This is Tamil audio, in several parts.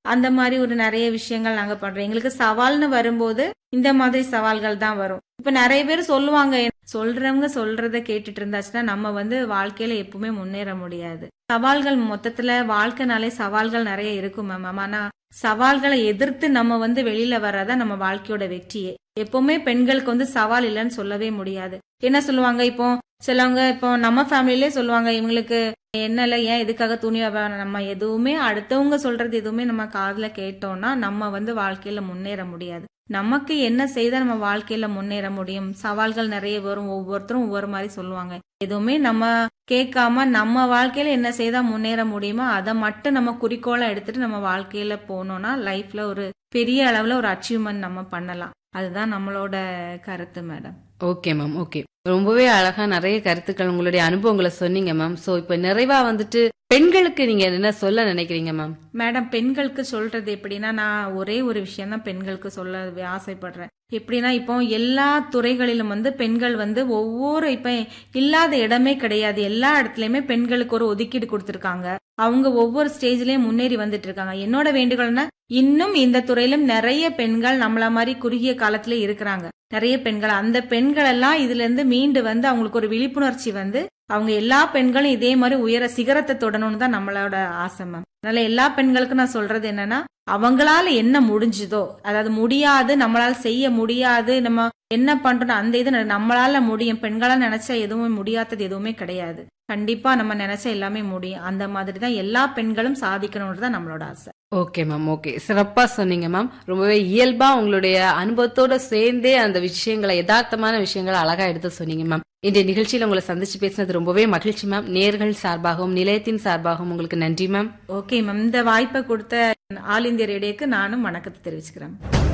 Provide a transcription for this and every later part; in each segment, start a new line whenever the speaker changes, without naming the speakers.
அந்த மாதிரி ஒரு நிறைய விஷயங்கள் நாங்க பண்றோம் எங்களுக்கு சவால்னு வரும்போது இந்த மாதிரி சவால்கள் தான் வரும் இப்ப நிறைய பேர் சொல்லுவாங்க சொல்றவங்க சொல்றத கேட்டுட்டு இருந்தாச்சுன்னா நம்ம வந்து வாழ்க்கையில எப்பவுமே முன்னேற முடியாது சவால்கள் மொத்தத்துல வாழ்க்கைனாலே சவால்கள் நிறைய இருக்கும் மேம் ஆனா சவால்களை எதிர்த்து நம்ம வந்து வெளியில வர்றதா நம்ம வாழ்க்கையோட வெற்றியே எப்பவுமே பெண்களுக்கு வந்து சவால் இல்லைன்னு சொல்லவே முடியாது என்ன சொல்லுவாங்க இப்போ சிலவங்க இப்போ நம்ம ஃபேமிலிலே சொல்லுவாங்க இவங்களுக்கு என்னல ஏன் எதுக்காக துணி வியாபாரம் நம்ம எதுவுமே அடுத்தவங்க சொல்றது எதுவுமே நம்ம காதுல கேட்டோம்னா நம்ம வந்து வாழ்க்கையில முன்னேற முடியாது நமக்கு என்ன செய்தா நம்ம வாழ்க்கையில முன்னேற முடியும் சவால்கள் நிறைய வரும் ஒவ்வொருத்தரும் ஒவ்வொரு மாதிரி சொல்லுவாங்க எதுவுமே நம்ம கேட்காம நம்ம வாழ்க்கையில என்ன செய்தா முன்னேற முடியுமோ அதை மட்டும் நம்ம குறிக்கோளா எடுத்துட்டு நம்ம வாழ்க்கையில போனோம்னா லைஃப்ல ஒரு பெரிய அளவுல ஒரு அச்சீவ்மெண்ட் நம்ம பண்ணலாம் அதுதான் நம்மளோட கருத்து மேடம்
ஓகே மேம் ஓகே ரொம்பவே அழகா நிறைய கருத்துக்கள் உங்களுடைய அனுபவங்களை சொன்னீங்க மேம் சோ இப்ப நிறைவா வந்துட்டு பெண்களுக்கு நீங்க என்ன சொல்ல நினைக்கிறீங்க மேம்
மேடம் பெண்களுக்கு சொல்றது எப்படின்னா நான் ஒரே ஒரு விஷயம் தான் பெண்களுக்கு சொல்ல ஆசைப்படுறேன் எப்படின்னா இப்போ எல்லா துறைகளிலும் வந்து பெண்கள் வந்து ஒவ்வொரு இப்ப இல்லாத இடமே கிடையாது எல்லா இடத்துலயுமே பெண்களுக்கு ஒரு ஒதுக்கீடு கொடுத்திருக்காங்க அவங்க ஒவ்வொரு ஸ்டேஜ்லயும் முன்னேறி வந்துட்டு இருக்காங்க என்னோட வேண்டுகோள்னா இன்னும் இந்த துறையிலும் நிறைய பெண்கள் நம்மள மாதிரி குறுகிய காலத்துல இருக்கிறாங்க நிறைய பெண்கள் அந்த பெண்கள் எல்லாம் இதுல இருந்து மீண்டு வந்து அவங்களுக்கு ஒரு விழிப்புணர்ச்சி வந்து அவங்க எல்லா பெண்களும் இதே மாதிரி உயர சிகரத்தை தொடணும்னு தான் நம்மளோட ஆசை மேம் அதனால எல்லா பெண்களுக்கும் நான் சொல்றது என்னன்னா அவங்களால என்ன முடிஞ்சுதோ அதாவது முடியாது நம்மளால செய்ய முடியாது நம்ம என்ன பண்றோம் அந்த இது நம்மளால முடியும் பெண்களால நினைச்சா எதுவுமே முடியாதது எதுவுமே கிடையாது கண்டிப்பா நம்ம நினைச்சா எல்லாமே முடியும் அந்த மாதிரி தான் எல்லா பெண்களும் சாதிக்கணும்ன்றது தான் நம்மளோட ஆசை
ஓகே மேம் ஓகே சிறப்பா சொன்னீங்க மேம் ரொம்பவே இயல்பா உங்களுடைய அனுபவத்தோட சேர்ந்தே அந்த விஷயங்களை யதார்த்தமான விஷயங்களை அழகா எடுத்து சொன்னீங்க மேம் இன்றைய நிகழ்ச்சியில உங்களை சந்திச்சு பேசினது ரொம்பவே மகிழ்ச்சி மேம் நேர்கள் சார்பாகவும் நிலையத்தின் சார்பாகவும் உங்களுக்கு நன்றி மேம்
ஓகே மேம் இந்த வாய்ப்பை கொடுத்த ஆல் இந்திய ரேடியோக்கு நானும் வணக்கத்தை தெரிவிச்சுக்கிறேன்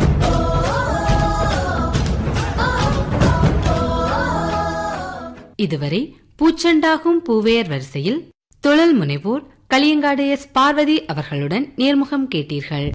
இதுவரை பூச்செண்டாகும் பூவேர் வரிசையில் தொழில் முனைவோர் களியங்காடு எஸ் பார்வதி அவர்களுடன் நேர்முகம் கேட்டீர்கள்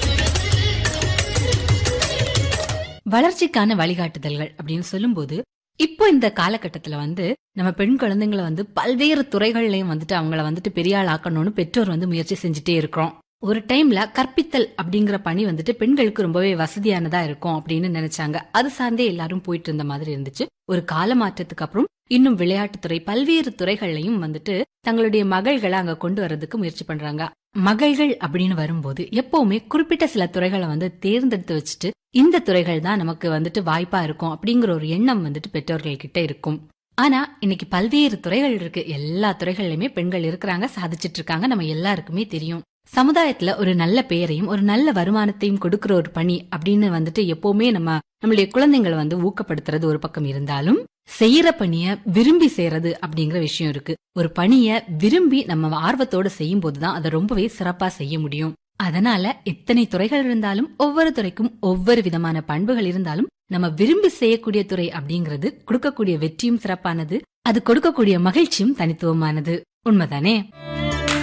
வளர்ச்சிக்கான வழிகாட்டுதல்கள் அப்படின்னு சொல்லும்போது இப்போ இந்த காலகட்டத்துல வந்து நம்ம பெண் குழந்தைங்களை வந்து பல்வேறு துறைகள்லயும் வந்துட்டு அவங்கள வந்துட்டு பெரிய ஆள் ஆக்கணும்னு பெற்றோர் வந்து முயற்சி செஞ்சுட்டே இருக்கிறோம் ஒரு டைம்ல கற்பித்தல் அப்படிங்கிற பணி வந்துட்டு பெண்களுக்கு ரொம்பவே வசதியானதா இருக்கும் அப்படின்னு நினைச்சாங்க அது சார்ந்தே எல்லாரும் போயிட்டு இருந்த மாதிரி இருந்துச்சு ஒரு கால மாற்றத்துக்கு அப்புறம் இன்னும் விளையாட்டுத்துறை பல்வேறு துறைகள்லயும் வந்துட்டு தங்களுடைய மகள்களை அங்க கொண்டு வர்றதுக்கு முயற்சி பண்றாங்க மகள்கள் அப்படின்னு வரும்போது எப்பவுமே குறிப்பிட்ட சில துறைகளை வந்து தேர்ந்தெடுத்து வச்சுட்டு இந்த துறைகள் தான் நமக்கு வந்துட்டு வாய்ப்பா இருக்கும் அப்படிங்கிற ஒரு எண்ணம் வந்துட்டு பெற்றோர்கள் கிட்ட இருக்கும் ஆனா இன்னைக்கு பல்வேறு துறைகள் இருக்கு எல்லா துறைகள்லயுமே பெண்கள் இருக்கிறாங்க சாதிச்சிட்டு இருக்காங்க நம்ம எல்லாருக்குமே தெரியும் சமுதாயத்துல ஒரு நல்ல பெயரையும் ஒரு நல்ல வருமானத்தையும் கொடுக்கிற ஒரு பணி அப்படின்னு வந்துட்டு எப்பவுமே நம்ம நம்மளுடைய குழந்தைங்களை வந்து ஊக்கப்படுத்துறது ஒரு பக்கம் இருந்தாலும் செய்யற பணிய விரும்பி செய்யறது அப்படிங்கிற விஷயம் இருக்கு ஒரு பணிய விரும்பி நம்ம ஆர்வத்தோட செய்யும் போதுதான் அதை ரொம்பவே சிறப்பா செய்ய முடியும் அதனால எத்தனை துறைகள் இருந்தாலும் ஒவ்வொரு துறைக்கும் ஒவ்வொரு விதமான பண்புகள் இருந்தாலும் நம்ம விரும்பி செய்யக்கூடிய துறை அப்படிங்கிறது கொடுக்கக்கூடிய வெற்றியும் சிறப்பானது அது கொடுக்கக்கூடிய மகிழ்ச்சியும் தனித்துவமானது உண்மைதானே